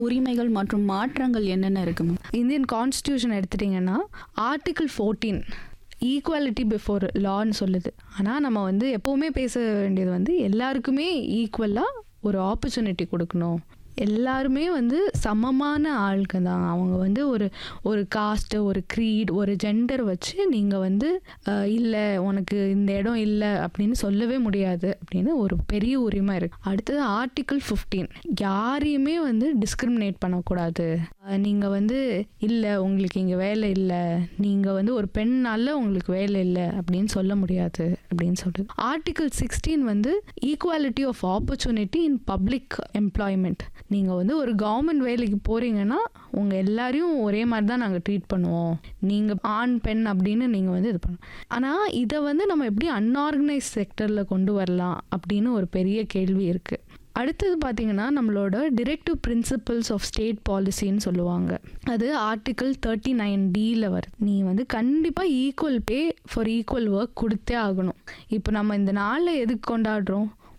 உரிமைகள் மற்றும் மாற்றங்கள் என்னென்ன இருக்கு மேம் இந்தியன் கான்ஸ்டியூஷன் எடுத்துட்டிங்கன்னா ஆர்டிகிள் ஃபோர்டீன் ஈக்குவாலிட்டி பிஃபோர் லான்னு சொல்லுது ஆனால் நம்ம வந்து எப்போவுமே பேச வேண்டியது வந்து எல்லாருக்குமே ஈக்குவலாக ஒரு ஆப்பர்ச்சுனிட்டி கொடுக்கணும் எல்லாருமே வந்து சமமான ஆளுங்க தான் அவங்க வந்து ஒரு ஒரு காஸ்ட்டு ஒரு க்ரீட் ஒரு ஜெண்டர் வச்சு நீங்கள் வந்து இல்லை உனக்கு இந்த இடம் இல்லை அப்படின்னு சொல்லவே முடியாது அப்படின்னு ஒரு பெரிய உரிமை இருக்குது அடுத்தது ஆர்டிகிள் ஃபிஃப்டீன் யாரையுமே வந்து டிஸ்கிரிமினேட் பண்ணக்கூடாது நீங்கள் வந்து இல்லை உங்களுக்கு இங்கே வேலை இல்லை நீங்கள் வந்து ஒரு பெண்ணால உங்களுக்கு வேலை இல்லை அப்படின்னு சொல்ல முடியாது அப்படின்னு சொல்லுது ஆர்டிகிள் சிக்ஸ்டீன் வந்து equality of opportunity in public employment நீங்கள் வந்து ஒரு கவர்மெண்ட் வேலைக்கு போகிறீங்கன்னா உங்கள் எல்லாரையும் ஒரே மாதிரி தான் நாங்கள் ட்ரீட் பண்ணுவோம் நீங்கள் ஆண் பெண் அப்படின்னு நீங்கள் வந்து இது பண்ண ஆனால் இதை வந்து நம்ம எப்படி அன்ஆர்கனைஸ் செக்டரில் கொண்டு வரலாம் அப்படின்னு ஒரு பெரிய கேள்வி இருக்குது அடுத்தது பார்த்தீங்கன்னா நம்மளோட டிரெக்டிவ் பிரின்சிபல்ஸ் ஆஃப் ஸ்டேட் பாலிசின்னு சொல்லுவாங்க அது ஆர்டிகிள் தேர்ட்டி நைன் டியில் வருது நீ வந்து கண்டிப்பாக equal pay for equal work கொடுத்தே ஆகணும் இப்போ நம்ம இந்த நாளில் எதுக்கு கொண்டாடுறோம்